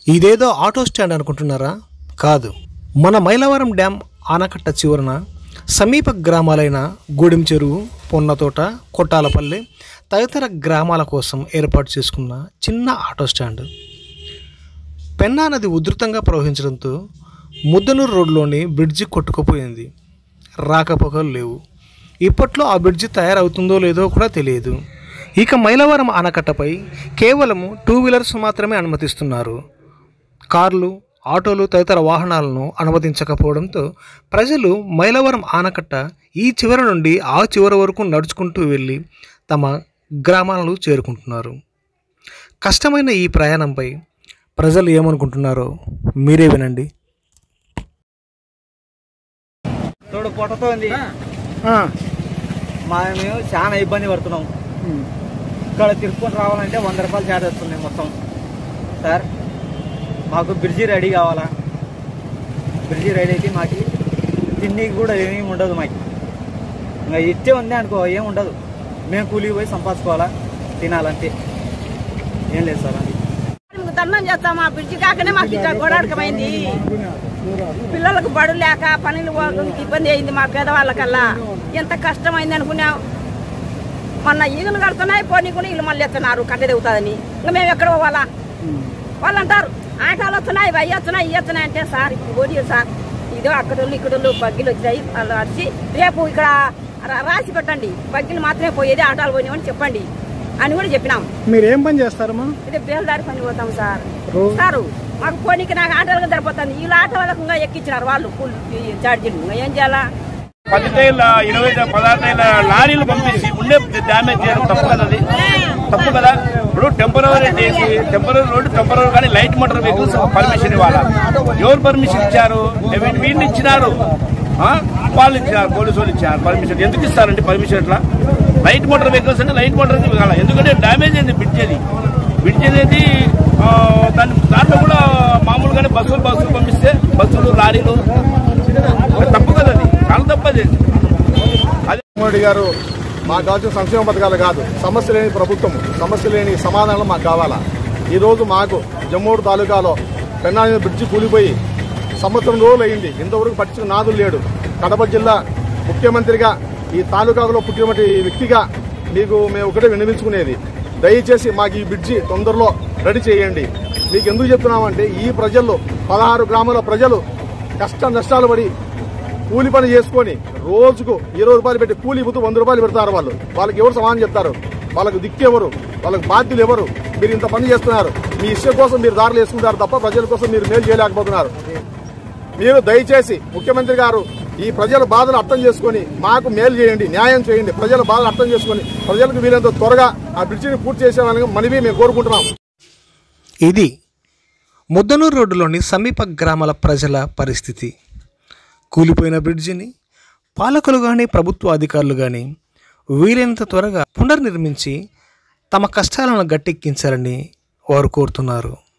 ఇదేదో auto stand అనుకుంటున్నారా కాదు మన మైలవరం డ్యామ్ ఆనకట్ట చివరన సమీప గ్రామాలైన గూడెం చెరువు పొన్నతోట కొట్టాలపల్లి తదితర గ్రామాల కోసం ఏర్పాటు చేసుకున్న చిన్న ఆటో స్టాండ్ పెన్నా నది ఉధృతంగా ప్రవహించడంతో ముద్దనూరు రోడ్లోని బ్రిడ్జి కొట్టుకుపోయింది రాకపోకలు లేవు ఇప్పట్లో ఆ బ్రిడ్జి తయారవుతుందో లేదో కూడా తెలియదు ఇక మైలవరం ఆనకట్టపై కేవలం టూ వీలర్స్ మాత్రమే అనుమతిస్తున్నారు కార్లు ఆటోలు తదితర వాహనాలను అనుమతించకపోవడంతో ప్రజలు మైలవరం ఆనకట్ట ఈ చివరి నుండి ఆ చివరి వరకు నడుచుకుంటూ వెళ్ళి తమ గ్రామాలను చేరుకుంటున్నారు కష్టమైన ఈ ప్రయాణంపై ప్రజలు ఏమనుకుంటున్నారో మీరే వినండి తోడు పొట్టతో ఉంది మా మేము చాలా ఇబ్బంది పడుతున్నాం ఇక్కడ తిరుక్కొని రావాలంటే వంద రూపాయలు ఛార్జ్ వస్తుంది మొత్తం సార్ మాకు బ్రిడ్జి రెడీ కావాలా బ్రిడ్జి రెడీ అయితే మాకు తిండికి కూడా ఏమీ ఉండదు మాకు ఇంకా ఇచ్చే ఉంది అనుకో ఏం ఉండదు మేము కూలికి పోయి సంపాదించుకోవాలా తినాలంతే ఏం లేదు సార్ అది మీకు దండం చేస్తాం మా బ్రిడ్జి కాకనే మాకు ఇట్లా గోడాడకమైంది పిల్లలకు బడు లేక పనులు పోవడానికి ఇబ్బంది అయింది మా పేదవాళ్ళకల్లా ఎంత కష్టమైంది అనుకున్నాం మొన్న ఈగలు కడుతున్నాయి పోనీకుని ఇల్లు మళ్ళీ ఎత్తున్నారు కట్టె దిగుతుందని ఇంకా మేము ఎక్కడ పోవాలా వాళ్ళు అంటారు ఆటోలు వస్తున్నాయి అవి వస్తున్నాయి ఇవి వస్తున్నాయి అంటే సార్ ఇప్పుడు పోనీ సార్ ఇదో అక్కడోళ్ళు ఇక్కడోళ్ళు బగ్గిలు వచ్చాయి వాళ్ళు వచ్చి రేపు ఇక్కడ రా- రాసి పెట్టండి బగ్గిలు మాత్రమే పోయేది ఆటోలు పోయినామని చెప్పండి అని కూడా చెప్పినాం మీరు ఏం పని చేస్తారమ్మా ఇదే బేల్దారి పని పోతాం సార్ సారు మాకు పోనీకి నాకు ఆటోలకు సరిపోతుంది వీళ్ళు ఆటోలకు ఇంకా ఎక్కించినారు వాళ్ళు కూలి ఈ ఛార్జీలు ఇంకా ఏం చేయాలా పది టైర్ల ఇరవై పదహారు టైర్ల లారీలు పంపించి ఉండే డ్యామేజ్ చేయడం తప్పు కదా అది తప్పు కదా ఇప్పుడు టెంపరీ చేసి టెంపరీ రోడ్డు టెంపరీ కానీ లైట్ మోటార్ వెహికల్స్ పర్మిషన్ ఇవ్వాలా ఎవరు పర్మిషన్ ఇచ్చారు వీళ్ళు వీళ్ళు ఇచ్చినారు ఆ? వాళ్ళు ఇచ్చారు పోలీసు వాళ్ళు ఇచ్చారు పర్మిషన్ ఎందుకు ఇస్తారండి పర్మిషన్ ఎట్లా లైట్ మోటార్ వెహికల్స్ అంటే లైట్ మోటార్ ఇవ్వాలి ఎందుకంటే డ్యామేజ్ అయింది బ్రిడ్జ్ అది బ్రిడ్జ్ అనేది ఆ, దాని దాంట్లో కూడా మామూలుగానే బస్సులు బస్సులు పంపిస్తే బస్సులు లారీలు తప్పు కదా అది చాలా తప్పు అది అది మోడీ గారు మాకు కావాల్సిన సంక్షేమ పథకాలు కాదు సమస్య లేని ప్రభుత్వం సమస్య లేని సమాధానం మాకు కావాలా ఈరోజు మాకు జమ్మూరు తాలూకాలో పెన్నా బ్రిడ్జి కూలిపోయి సంవత్సరం రోజులు అయింది ఇంతవరకు పట్టించుకున్న నాదులు లేడు కడప జిల్లా ముఖ్యమంత్రిగా ఈ తాలూకాలో పుట్టినటువంటి వ్యక్తిగా మీకు మేము ఒకటే విన్నవించుకునేది దయచేసి మాకు ఈ బ్రిడ్జి తొందరలో రెడీ చేయండి మీకు ఎందుకు చెప్తున్నామంటే ఈ ప్రజల్లో పదహారు గ్రామాల ప్రజలు కష్ట నష్టాలు పడి కూలి పని చేసుకొని రోజుకు ఇరవై రూపాయలు పెట్టి కూలి పోతూ వంద రూపాయలు పెడతారు వాళ్ళు వాళ్ళకి ఎవరు సమానం చెప్తారు వాళ్ళకు దిక్కు ఎవరు వాళ్ళకి బాధ్యులు ఎవరు మీరు ఇంత పని చేస్తున్నారు మీ ఇష్టం కోసం మీరు దారులు వేసుకుంటారు తప్ప ప్రజల కోసం మీరు మేలు చేయలేకపోతున్నారు మీరు దయచేసి ముఖ్యమంత్రి గారు ఈ ప్రజల బాధలు అర్థం చేసుకొని మాకు మేలు చేయండి న్యాయం చేయండి ప్రజల బాధలు అర్థం చేసుకొని ప్రజలకు వీలంత త్వరగా ఆ బ్రిడ్జిని పూర్తి చేసేవాళ్ళని మనవి మేము కోరుకుంటున్నాం ఇది ముద్దనూరు రోడ్డులోని సమీప గ్రామాల ప్రజల పరిస్థితి కూలిపోయిన బ్రిడ్జిని పాలకులు కానీ ప్రభుత్వ అధికారులు కానీ వీలైనంత త్వరగా పునర్నిర్మించి తమ కష్టాలను గట్టెక్కించాలని వారు కోరుతున్నారు